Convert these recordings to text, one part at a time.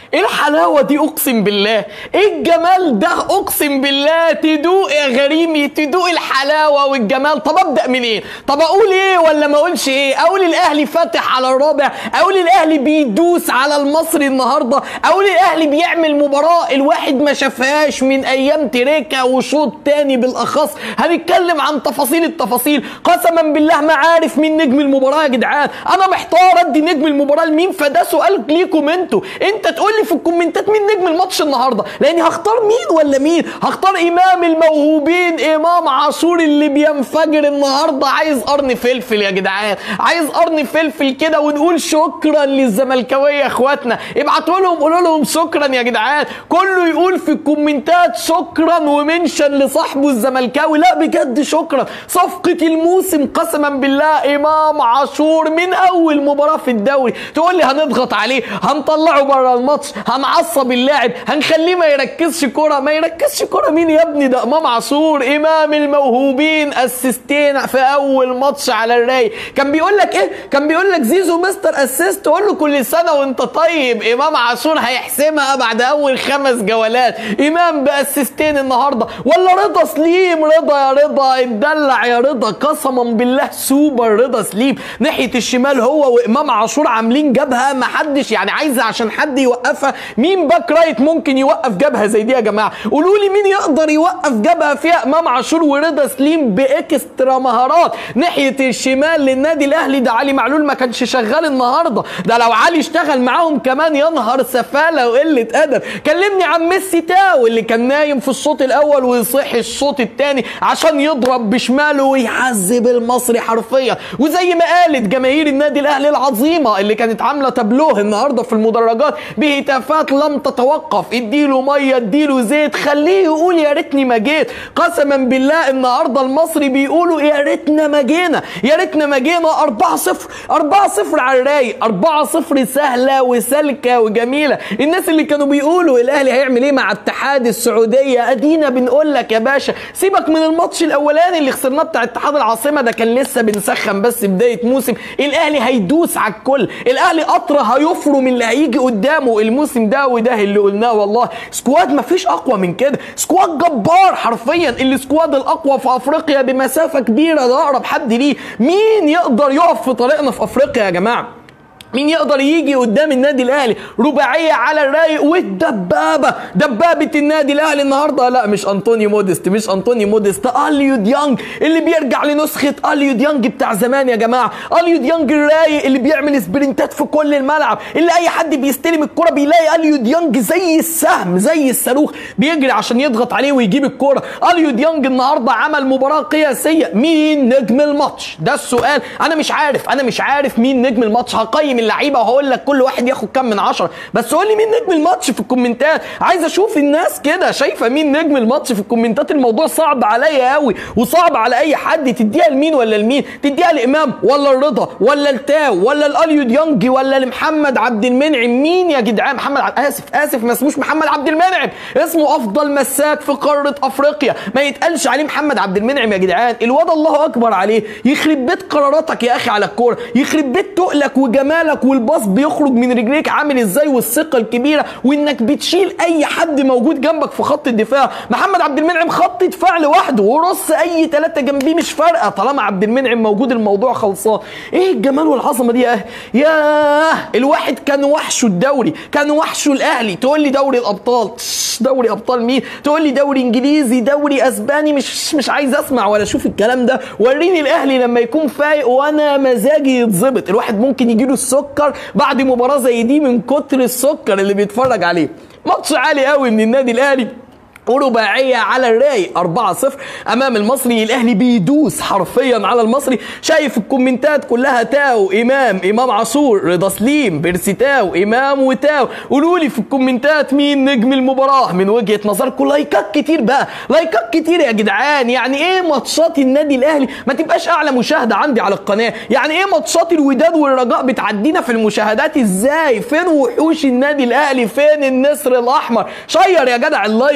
ايه الحلاوه دي اقسم بالله ايه الجمال ده اقسم بالله تدوق يا غريمي تدوق الحلاوه والجمال طب ابدا منين طب اقول ايه ولا ما اقولش ايه اقول الاهلي فاتح على الرابع اقول الاهلي بيدوس على المصري النهارده اقول الاهلي بيعمل مباراه الواحد ما شافهاش من ايام تريكا وشوط تاني بالاخص هنتكلم عن تفاصيل التفاصيل قسما بالله ما عارف مين نجم المباراه يا جدعان انا محتار ادي نجم المباراه لمين فده سؤال ليكم انتوا انت تقول لي في الكومنتات مين نجم الماتش النهارده لاني هختار مين ولا مين هختار امام الموهوبين امام عاشور اللي بينفجر النهارده عايز قرن فلفل يا جدعان عايز قرن فلفل كده ونقول شكرا للزملكاويه يا اخواتنا ابعتوا لهم قولوا لهم شكرا يا جدعان كله يقول في الكومنتات شكرا ومنشن لصاحبه الزملكاوي لا بجد شكرا صفقه الموسم قسما بالله امام عاشور من اول مباراه في الدوري تقول لي هنضغط عليه هنطلعه بره الماتش هنعصب اللاعب هنخليه ما يركزش كرة ما يركزش كرة مين يا ابني ده امام عاشور امام الموهوبين اسيستين في اول ماتش على الراي كان بيقول لك ايه كان بيقول لك زيزو مستر اسيست تقول له كل سنه وانت طيب امام عاشور هيحسمها بعد اول خمس جولات امام باسيستين النهارده ولا رضا سليم رضا يا رضا اتدلع يا رضا قسما بالله سوبر رضا سليم ناحيه الشمال هو وامام عاشور عاملين جبهه ما حدش يعني عايزه عشان حد يوقفها مين باك رايت ممكن يوقف جبهه زي دي يا جماعه قولوا لي مين يقدر يوقف جبهه فيها امام عاشور ورضا سليم باكسترا مهارات ناحيه الشمال للنادي الاهلي ده علي معلول ما كانش شغال النهارده ده لو علي اشتغل معاهم كمان يا نهار سفاله وقله ادب كلمني عن ميسي تاو اللي كان نايم في الشوط الاول ويصحي الشوط الثاني عشان يضرب بشماله ويعذب المصري حرفيا وزي ما قالت جماهير النادي الاهلي العظيمه اللي كانت عامله تابلوه النهارده في المدرجات بهتافات لم تتوقف اديله ميه اديله زيت خليه يقول يا ريتني ما جيت قسما بالله النهارده المصري بيقولوا يا ريتنا ما جينا يا ريتنا ما جينا 4 0 4 0 على الرايق 4 0 سهله وسالكه وجميله الناس اللي كانوا بيقولوا الاهلي هيعمل ايه مع اتحاد السعوديه ادينا بنقول لك يا باشا سيبك من الماتش الاولاني اللي خسرناه بتاع اتحاد العاصمه ده كان لسه بنسخن بس بدايه موسم الاهلي هيدوس على الكل الاهلي قطره هيفرم اللي هيجي قدامه الموسم ده وده اللي قلناه والله سكواد مفيش اقوى من كده سكواد جبار حرفيا السكواد الاقوى في افريقيا بمسافه كبيره ده اقرب حد ليه مين يقدر يقف في طريقنا في افريقيا يا جماعه مين يقدر يجي قدام النادي الاهلي رباعيه على الرايق والدبابه دبابه النادي الاهلي النهارده لا مش انطوني موديست مش انطوني موديست اليو ديانج اللي بيرجع لنسخه اليو ديانج بتاع زمان يا جماعه اليو ديانج الرايق اللي بيعمل سبرنتات في كل الملعب اللي اي حد بيستلم الكره بيلاقي اليو ديانج زي السهم زي الصاروخ بيجري عشان يضغط عليه ويجيب الكره اليو ديانج النهارده عمل مباراه قياسيه مين نجم الماتش ده السؤال انا مش عارف انا مش عارف مين نجم الماتش هقيم اللعيبه وهقول لك كل واحد ياخد كام من عشرة بس قول لي مين نجم الماتش في الكومنتات عايز اشوف الناس كده شايفه مين نجم الماتش في الكومنتات الموضوع صعب عليا قوي وصعب على اي حد تديها لمين ولا لمين تديها لامام ولا الرضا ولا التاو ولا الاليو ديانج ولا لمحمد عبد المنعم مين يا جدعان محمد عبد اسف اسف ما اسموش محمد عبد المنعم اسمه افضل مساك في قاره افريقيا ما يتقالش عليه محمد عبد المنعم يا جدعان الواد الله اكبر عليه يخرب بيت قراراتك يا اخي على الكوره يخرب بيت تقلك وجمالك والباص بيخرج من رجليك عامل ازاي والثقه الكبيره وانك بتشيل اي حد موجود جنبك في خط الدفاع محمد عبد المنعم خط دفاع لوحده ورص اي ثلاثه جنبيه مش فارقه طالما عبد المنعم موجود الموضوع خلصان ايه الجمال والعظمه دي يا أهل؟ ياه الواحد كان وحشه الدوري كان وحشه الاهلي تقول لي دوري الابطال تش، دوري ابطال مين تقول لي دوري انجليزي دوري اسباني مش مش عايز اسمع ولا اشوف الكلام ده وريني الاهلي لما يكون فايق وانا مزاجي يتظبط الواحد ممكن يجيله السكر بعد مباراه زي دي من كتر السكر اللي بيتفرج عليه ماتش عالي قوي من النادي الاهلي ورباعية على الرايق 4-0 أمام المصري الأهلي بيدوس حرفيا على المصري شايف الكومنتات كلها تاو إمام إمام عاشور رضا سليم بيرسي تاو إمام وتاو قولوا لي في الكومنتات مين نجم المباراة من وجهة نظركم لايكات كتير بقى لايكات كتير يا جدعان يعني إيه ماتشات النادي الأهلي ما تبقاش أعلى مشاهدة عندي على القناة يعني إيه ماتشات الوداد والرجاء بتعدينا في المشاهدات إزاي فين وحوش النادي الأهلي فين النسر الأحمر شير يا جدع اللايف خليه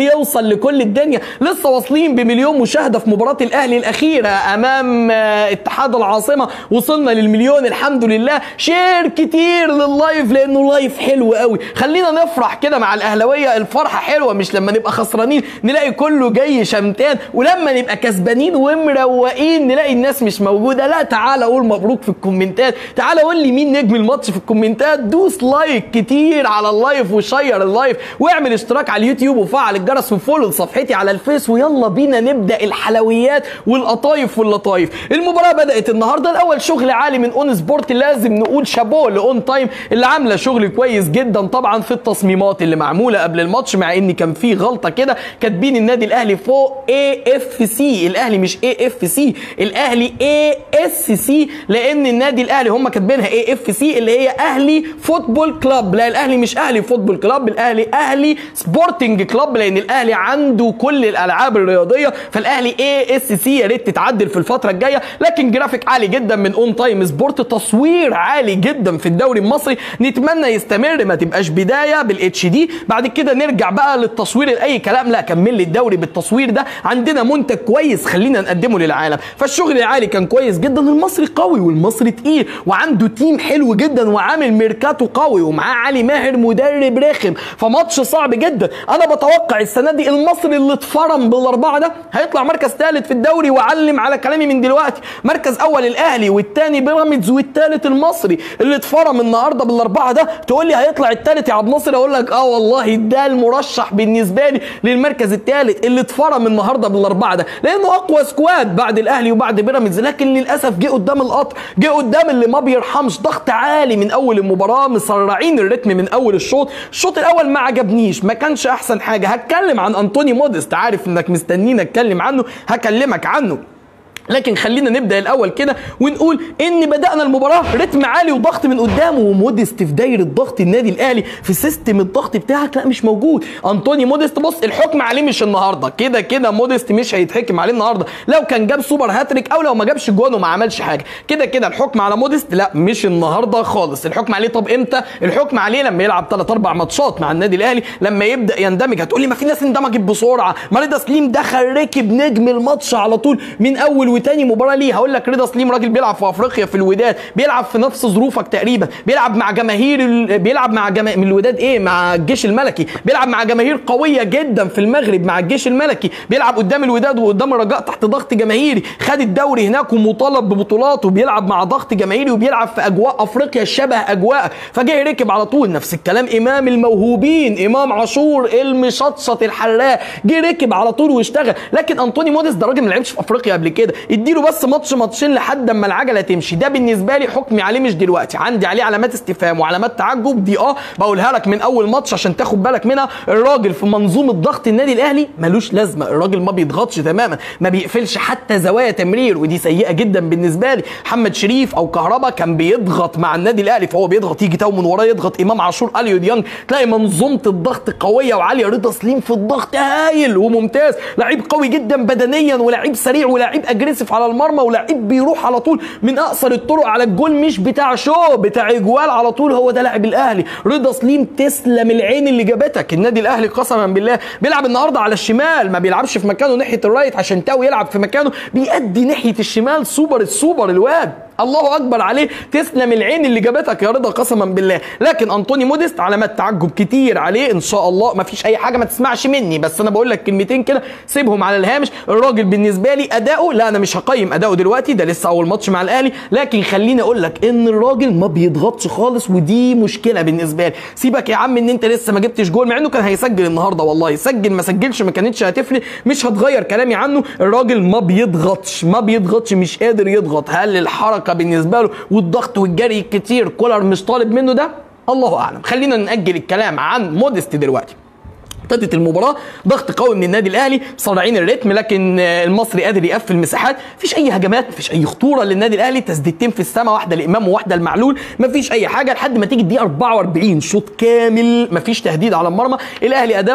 يوصل لكل الدنيا لسه واصلين بمليون مشاهده في مباراه الاهلي الاخيره امام آه، اتحاد العاصمه وصلنا للمليون الحمد لله شير كتير لللايف لانه لايف حلو قوي خلينا نفرح كده مع الاهلاويه الفرحه حلوه مش لما نبقى خسرانين نلاقي كله جاي شمتان ولما نبقى كسبانين ومروقين نلاقي الناس مش موجوده لا تعالى قول مبروك في الكومنتات تعالى قول لي مين نجم الماتش في الكومنتات دوس لايك كتير على اللايف وشير اللايف واعمل اشتراك على اليوتيوب وفعل الجرس وفولو لصفحتي على الفيس ويلا بينا نبدا الحلويات والقطايف واللطايف المباراه بدات النهارده الاول شغل عالي من اون سبورت لازم نقول شابوه لاون تايم اللي عامله شغل كويس جدا طبعا في التصميمات اللي معموله قبل الماتش مع ان كان في غلطه كده كاتبين النادي الاهلي فوق اي اف سي الاهلي مش اي اف سي الاهلي اي اس سي لان النادي الاهلي هم كاتبينها اي اف سي اللي هي اهلي فوتبول كلاب لا الاهلي مش اهلي فوتبول كلاب الاهلي اهلي سبورتنج كلاب لان الاهلي عنده كل الالعاب الرياضيه فالاهلي اي اس سي يا ريت تتعدل في الفتره الجايه لكن جرافيك عالي جدا من اون تايم سبورت تصوير عالي جدا في الدوري المصري نتمنى يستمر ما تبقاش بدايه بالاتش دي بعد كده نرجع بقى للتصوير لاي كلام لا كمل لي الدوري بالتصوير ده عندنا منتج كويس خلينا نقدمه للعالم فالشغل العالي كان كويس جدا المصري قوي والمصري تقيل وعنده تيم حلو جدا وعامل ميركاتو قوي ومعاه علي ماهر مدرب رخم فماتش صعب جدا انا بتوقع السنه دي المصري اللي اتفرم بالاربعه ده هيطلع مركز ثالث في الدوري وعلم على كلامي من دلوقتي مركز اول الاهلي والثاني بيراميدز والثالث المصري اللي اتفرم النهارده بالاربعه ده تقول لي هيطلع الثالث يا عبد الناصر اقول لك اه والله ده المرشح بالنسبه لي للمركز الثالث اللي اتفرم النهارده بالاربعه ده لانه اقوى سكواد بعد الاهلي وبعد بيراميدز لكن للاسف جه قدام القطر جه قدام اللي ما بيرحمش ضغط عالي من اول المباراه مسرعين الريتم من اول الشوط الشوط الاول ما عجبنيش ما كانش احسن حاجه هتكلم عن انطوني موديست عارف انك مستنيني اتكلم عنه هكلمك عنه لكن خلينا نبدا الاول كده ونقول ان بدانا المباراه رتم عالي وضغط من قدام وموديست في دايره ضغط النادي الاهلي في سيستم الضغط بتاعك لا مش موجود انطوني موديست بص الحكم عليه مش النهارده كده كده موديست مش هيتحكم عليه النهارده لو كان جاب سوبر هاتريك او لو ما جابش جوان وما عملش حاجه كده كده الحكم على موديست لا مش النهارده خالص الحكم عليه طب امتى الحكم عليه لما يلعب 3 4 ماتشات مع النادي الاهلي لما يبدا يندمج هتقول لي ما في ناس اندمجت بسرعه ما رضا سليم دخل ركب نجم الماتش على طول من اول وتاني مباراه ليه هقول لك رضا سليم راجل بيلعب في افريقيا في الوداد بيلعب في نفس ظروفك تقريبا بيلعب مع جماهير ال... بيلعب مع جما... من الوداد ايه مع الجيش الملكي بيلعب مع جماهير قويه جدا في المغرب مع الجيش الملكي بيلعب قدام الوداد وقدام الرجاء تحت ضغط جماهيري خد الدوري هناك ومطالب ببطولات وبيلعب مع ضغط جماهيري وبيلعب في اجواء افريقيا شبه اجواء فجاي ركب على طول نفس الكلام امام الموهوبين امام عاشور المشطشط الحراق جه ركب على طول واشتغل لكن انطوني موديس ده راجل ما لعبش في افريقيا قبل كده اديله بس ماتش ماتشين لحد اما العجله تمشي ده بالنسبه لي حكمي عليه مش دلوقتي عندي عليه علامات استفهام وعلامات تعجب دي اه بقولها لك من اول ماتش عشان تاخد بالك منها الراجل في منظومه ضغط النادي الاهلي ملوش لازمه الراجل ما بيضغطش تماما ما بيقفلش حتى زوايا تمرير ودي سيئه جدا بالنسبه لي محمد شريف او كهربا كان بيضغط مع النادي الاهلي فهو بيضغط يجي تاو من وراه يضغط امام عاشور اليو ديانج تلاقي منظومه الضغط قويه وعاليه رضا سليم في الضغط هايل وممتاز لعيب قوي جدا بدنيا ولعيب سريع ولعيب اجريسيف على المرمى ولعيب بيروح على طول من اقصر الطرق على الجول مش بتاع شو بتاع اجوال على طول هو ده لاعب الاهلي رضا سليم تسلم العين اللي جابتك النادي الاهلي قسما بالله بيلعب النهارده على الشمال ما بيلعبش في مكانه ناحيه الرايت عشان تاو يلعب في مكانه بيأدي ناحيه الشمال سوبر السوبر الواد الله اكبر عليه تسلم العين اللي جابتك يا رضا قسما بالله لكن انطوني موديست علامات تعجب كتير عليه ان شاء الله ما فيش اي حاجه ما تسمعش مني بس انا بقول لك كلمتين كده سيبهم على الهامش الراجل بالنسبه لي اداؤه لا انا مش هقيم اداؤه دلوقتي ده لسه اول ماتش مع الاهلي لكن خليني اقول لك ان الراجل ما بيضغطش خالص ودي مشكله بالنسبه لي سيبك يا عم ان انت لسه ما جبتش جول مع انه كان هيسجل النهارده والله سجل ما سجلش ما كانتش هتفرق مش هتغير كلامي عنه الراجل ما بيضغطش ما بيضغطش مش قادر يضغط هل الحركه بالنسبه له والضغط والجري الكتير كولر مش طالب منه ده الله اعلم خلينا ناجل الكلام عن موديست دلوقتي ابتدت المباراه ضغط قوي من النادي الاهلي صارعين الريتم لكن المصري قادر يقفل مساحات مفيش اي هجمات مفيش اي خطوره للنادي الاهلي تسديدتين في السماء واحده لامام وواحده لمعلول مفيش اي حاجه لحد ما تيجي الدقيقه 44 شوط كامل مفيش تهديد على المرمى الاهلي اداؤه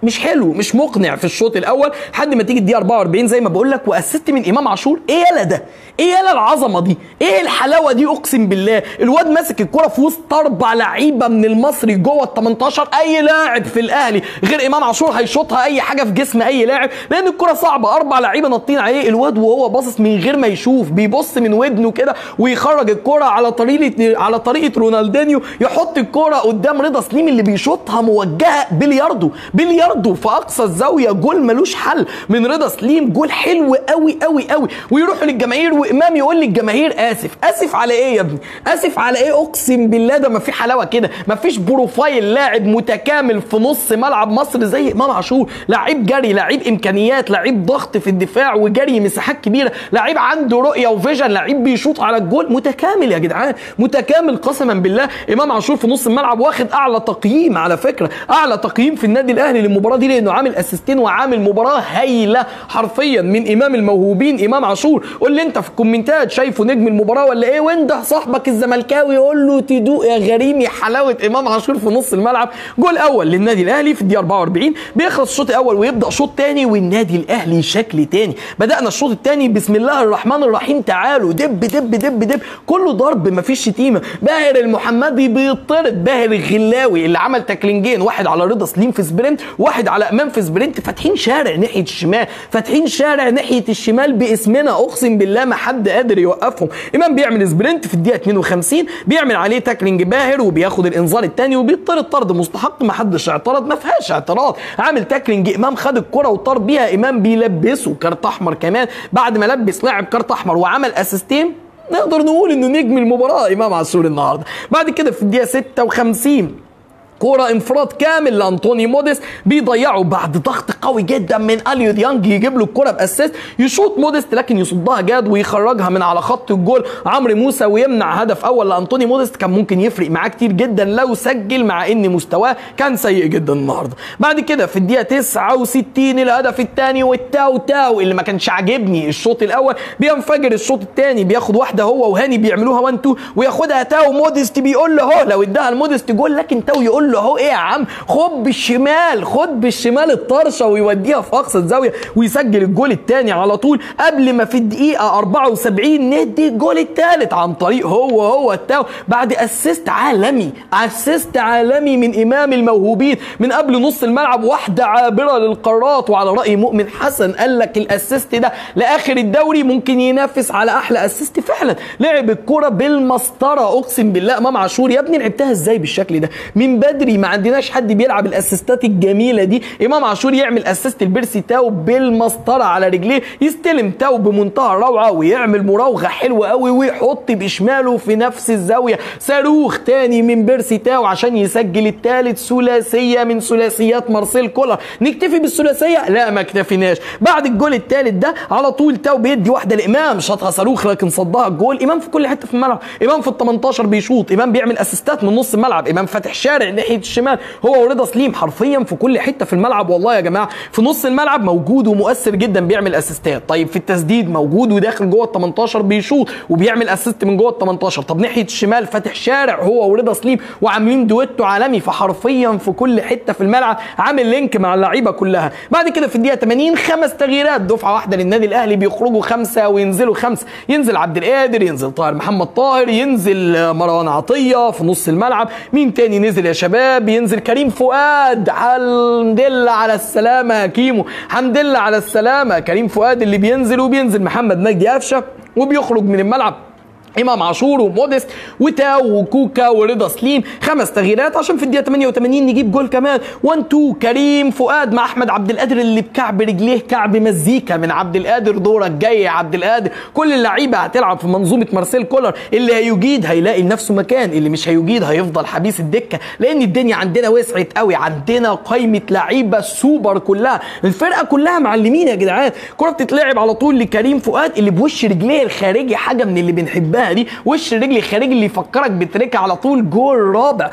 مش حلو مش مقنع في الشوط الاول لحد ما تيجي الدقيقه 44 زي ما بقول لك واسست من امام عاشور ايه يالا ده ايه يالا العظمه دي ايه الحلاوه دي اقسم بالله الواد ماسك الكره في وسط اربع لعيبه من المصري جوه ال 18 اي لاعب في الاهلي غير امام عاشور هيشوطها اي حاجه في جسم اي لاعب لان الكره صعبه اربع لعيبه ناطين عليه الواد وهو باصص من غير ما يشوف بيبص من ودنه كده ويخرج الكره على طريقه على طريقه رونالدينيو يحط الكره قدام رضا سليم اللي بيشوطها موجهه بلياردو بلياردو في اقصى الزاويه جول ملوش حل من رضا سليم جول حلو قوي قوي قوي ويروحوا للجماهير وامام يقول للجماهير اسف اسف على ايه يا ابني اسف على ايه اقسم بالله ده ما في حلاوه كده ما فيش بروفايل لاعب متكامل في نص ملعب مصر زي امام عاشور لعيب جري لعيب امكانيات لعيب ضغط في الدفاع وجري مساحات كبيره لعيب عنده رؤيه وفيجن لعيب بيشوط على الجول متكامل يا جدعان متكامل قسما بالله امام عاشور في نص الملعب واخد اعلى تقييم على فكره اعلى تقييم في النادي الاهلي للمباراه دي لانه عامل اسيستين وعامل مباراه هايله حرفيا من امام الموهوبين امام عاشور قول لي انت في الكومنتات شايفه نجم المباراه ولا ايه وانت صاحبك الزملكاوي يقول له تدوق يا غريمي حلاوه امام عاشور في نص الملعب جول اول للنادي الاهلي في الدقيقه 44 بيخلص الشوط الاول ويبدا شوط تاني والنادي الاهلي شكل تاني بدانا الشوط التاني بسم الله الرحمن الرحيم تعالوا دب دب دب دب كله ضرب مفيش شتيمه باهر المحمدي بيطرد باهر الغلاوي اللي عمل تاكلينجين واحد على رضا سليم في سبرنت واحد على امام في سبرنت فاتحين شارع ناحيه الشمال فاتحين شارع ناحيه الشمال باسمنا اقسم بالله ما حد قادر يوقفهم امام بيعمل سبرنت في الدقيقه 52 بيعمل عليه تاكلينج باهر وبياخد الانذار الثاني وبيطرد طرد مستحق ما حدش اعترض ما فيهاش اعتراض عامل تاكلينج امام خد الكره وطرد بيها امام بيلبسه كارت احمر كمان بعد ما لبس لاعب كارت احمر وعمل اسيستين نقدر نقول انه نجم المباراه امام عاشور النهارده بعد كده في الدقيقه 56 كرة انفراد كامل لانطوني موديس بيضيعه بعد ضغط قوي جدا من اليو ديانج يجيب له الكرة باسيست يشوط موديست لكن يصدها جاد ويخرجها من على خط الجول عمرو موسى ويمنع هدف اول لانطوني موديست كان ممكن يفرق معاه كتير جدا لو سجل مع ان مستواه كان سيء جدا النهارده بعد كده في الدقيقة 69 الهدف الثاني والتاو تاو اللي ما كانش عاجبني الشوط الاول بينفجر الشوط الثاني بياخد واحده هو وهاني بيعملوها 1 2 وياخدها تاو موديست بيقول له هو لو اداها الموديست جول لكن تاو يقول له اهو ايه يا عم خد بالشمال خد بالشمال الطرشه ويوديها في اقصى الزاويه ويسجل الجول الثاني على طول قبل ما في الدقيقه 74 ندي الجول الثالث عن طريق هو هو التاو بعد اسيست عالمي اسيست عالمي من امام الموهوبين من قبل نص الملعب واحده عابره للقارات وعلى راي مؤمن حسن قال لك الاسيست ده لاخر الدوري ممكن ينافس على احلى اسيست فعلا لعب الكره بالمسطره اقسم بالله امام عاشور يا ابني لعبتها ازاي بالشكل ده من بدري ما عندناش حد بيلعب الاسيستات الجميله دي امام عاشور يعمل اسيست لبيرسي تاو بالمسطره على رجليه يستلم تاو بمنتهى الروعه ويعمل مراوغه حلوه قوي ويحط بشماله في نفس الزاويه صاروخ تاني من بيرسي تاو عشان يسجل الثالث ثلاثيه من ثلاثيات مارسيل كولر نكتفي بالثلاثيه لا ما اكتفيناش بعد الجول الثالث ده على طول تاو بيدي واحده لامام شاطها صاروخ لكن صدها الجول امام في كل حته في الملعب امام في ال 18 بيشوط امام بيعمل اسيستات من نص الملعب امام فاتح شارع ناحيه الشمال هو ورضا سليم حرفيا في كل حته في الملعب والله يا جماعه في نص الملعب موجود ومؤثر جدا بيعمل اسيستات طيب في التسديد موجود وداخل جوه ال 18 بيشوط وبيعمل اسيست من جوه ال 18 طب ناحيه الشمال فاتح شارع هو ورضا سليم وعاملين دويتو عالمي فحرفيا في كل حته في الملعب عامل لينك مع اللعيبه كلها بعد كده في الدقيقه 80 خمس تغييرات دفعه واحده للنادي الاهلي بيخرجوا خمسه وينزلوا خمسه ينزل عبد القادر ينزل طاهر محمد طاهر ينزل مروان عطيه في نص الملعب مين تاني نزل يا شباب ينزل كريم فؤاد الحمد لله على السلامه يا كيمو الحمد لله على السلامه كريم فؤاد اللي بينزل وبينزل محمد مجدي قفشه وبيخرج من الملعب امام عاشور وموديست وتاو وكوكا ورضا سليم خمس تغييرات عشان في الدقيقه 88 نجيب جول كمان 1 2 كريم فؤاد مع احمد عبد القادر اللي بكعب رجليه كعب مزيكا من عبد القادر دورك جاي يا عبد القادر كل اللعيبه هتلعب في منظومه مارسيل كولر اللي هيجيد هيلاقي لنفسه مكان اللي مش هيجيد هيفضل حبيس الدكه لان الدنيا عندنا وسعت قوي عندنا قائمه لعيبه سوبر كلها الفرقه كلها معلمين يا جدعان كره بتتلعب على طول لكريم فؤاد اللي بوش رجليه الخارجي حاجه من اللي بنحبها عملناها دي وش الرجل الخارجي اللي يفكرك بتريكة على طول جول رابع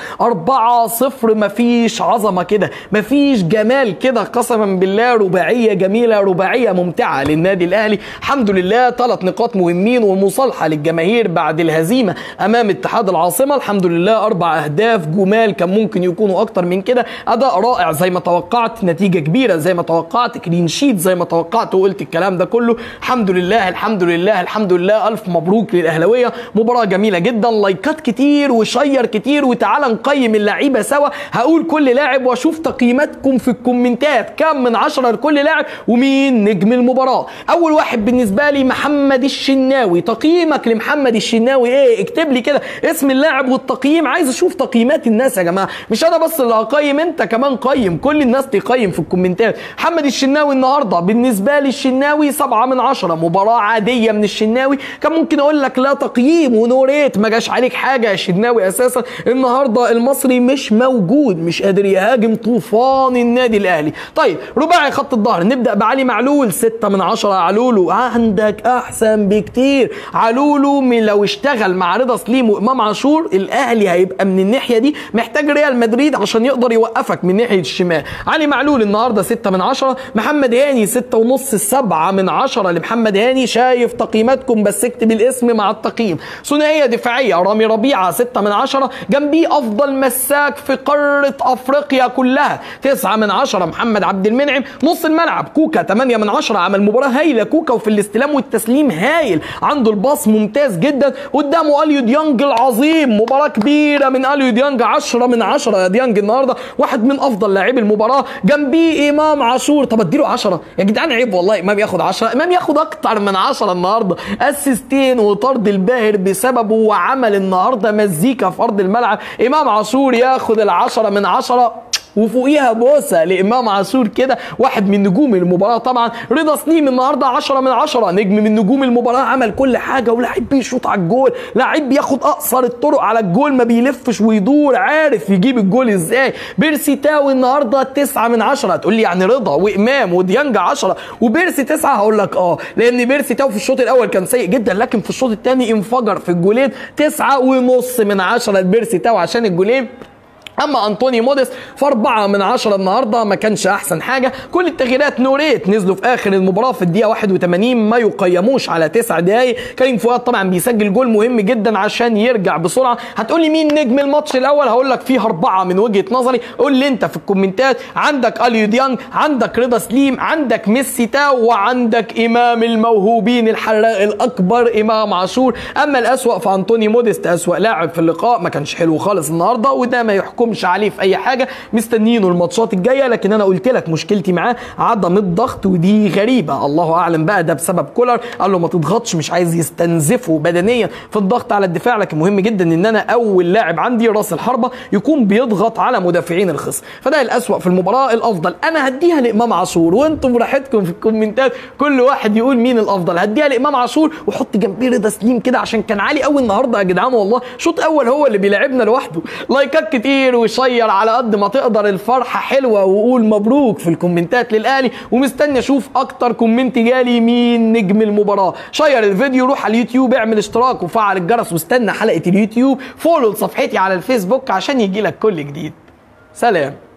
4 0 مفيش عظمه كده مفيش جمال كده قسما بالله رباعيه جميله رباعيه ممتعه للنادي الاهلي الحمد لله ثلاث نقاط مهمين ومصالحه للجماهير بعد الهزيمه امام اتحاد العاصمه الحمد لله اربع اهداف جمال كان ممكن يكونوا اكتر من كده اداء رائع زي ما توقعت نتيجه كبيره زي ما توقعت كلين شيت زي ما توقعت وقلت الكلام ده كله الحمد لله الحمد لله الحمد لله الف مبروك للاهلاويه مباراه جميله جدا لايكات كتير وشير كتير وتعالى نقيم اللعيبه سوا هقول كل لاعب واشوف تقييماتكم في الكومنتات كم من عشرة لكل لاعب ومين نجم المباراه اول واحد بالنسبه لي محمد الشناوي تقييمك لمحمد الشناوي ايه اكتب لي كده اسم اللاعب والتقييم عايز اشوف تقييمات الناس يا جماعه مش انا بس اللي هقيم انت كمان قيم كل الناس تقيم في الكومنتات محمد الشناوي النهارده بالنسبه لي الشناوي سبعة من عشرة مباراه عاديه من الشناوي كان ممكن اقول لك لا تقييم ونوريت ما جاش عليك حاجه يا شناوي اساسا النهارده المصري مش موجود مش قادر يهاجم طوفان النادي الاهلي طيب رباعي خط الظهر نبدا بعلي معلول ستة من عشرة علولو عندك احسن بكتير علولو من لو اشتغل مع رضا سليم وامام عاشور الاهلي هيبقى من الناحيه دي محتاج ريال مدريد عشان يقدر يوقفك من ناحيه الشمال علي معلول النهارده ستة من عشرة محمد هاني ستة ونص سبعة من عشرة لمحمد هاني شايف تقييماتكم بس اكتب الاسم مع التقييم ثنائيه دفاعيه رامي ربيعه ستة من عشرة جنبيه افضل مساك في قاره افريقيا كلها تسعة من عشرة محمد عبد المنعم نص الملعب كوكا 8 من عشرة عمل مباراه هايله كوكا وفي الاستلام والتسليم هايل عنده الباص ممتاز جدا قدامه اليو ديانج العظيم مباراه كبيره من اليو ديانج 10 من 10 يا ديانج النهارده واحد من افضل لاعبي المباراه جنبيه امام عاشور طب اديله 10 يا جدعان عيب والله امام ياخد 10 امام ياخد اكتر من 10 النهارده اسيستين وطرد الباهر بسببه وعمل النهارده مزيكا في ارض الملعب امام عاشور ياخد العشرة من عشرة وفوقيها بوسه لامام عاشور كده واحد من نجوم المباراه طبعا رضا سليم النهارده 10 من 10 نجم من نجوم المباراه عمل كل حاجه ولاعيب بيشوط على الجول لاعيب بياخد اقصر الطرق على الجول ما بيلفش ويدور عارف يجيب الجول ازاي بيرسي تاوي النهارده 9 من 10 هتقول لي يعني رضا وامام وديانج 10 وبيرسي 9 هقول لك اه لان بيرسي تاوي في الشوط الاول كان سيء جدا لكن في الشوط الثاني انفجر في الجولين 9 ونص من 10 لبيرسي تاوي عشان الجولين اما انطوني موديس فاربعة من عشرة النهارده ما كانش احسن حاجه كل التغييرات نوريت نزلوا في اخر المباراه في الدقيقه 81 ما يقيموش على تسع دقائق كريم فؤاد طبعا بيسجل جول مهم جدا عشان يرجع بسرعه هتقول لي مين نجم الماتش الاول هقول لك فيه اربعه من وجهه نظري قول لي انت في الكومنتات عندك اليو ديانج عندك رضا سليم عندك ميسي تاو وعندك امام الموهوبين الحراق الاكبر امام عاشور اما الاسوا فانطوني موديست اسوا لاعب في اللقاء ما كانش حلو خالص النهارده وده ما يحكم نحكمش عليه في اي حاجه مستنيينه الماتشات الجايه لكن انا قلت لك مشكلتي معاه عدم الضغط ودي غريبه الله اعلم بقى ده بسبب كولر قال له ما تضغطش مش عايز يستنزفه بدنيا في الضغط على الدفاع لكن مهم جدا ان انا اول لاعب عندي راس الحربه يكون بيضغط على مدافعين الخصم فده الاسوا في المباراه الافضل انا هديها لامام عاشور وانتم براحتكم في الكومنتات كل واحد يقول مين الافضل هديها لامام عاشور وحط جنبيه رضا سليم كده عشان كان عالي قوي النهارده يا جدعان والله شوط اول هو اللي بيلعبنا لوحده لايكات كتير وشير على قد ما تقدر الفرحه حلوه وقول مبروك في الكومنتات للاهلي ومستني اشوف اكتر كومنت جالي مين نجم المباراه شير الفيديو روح على اليوتيوب اعمل اشتراك وفعل الجرس واستنى حلقه اليوتيوب فولو لصفحتي على الفيسبوك عشان يجي لك كل جديد سلام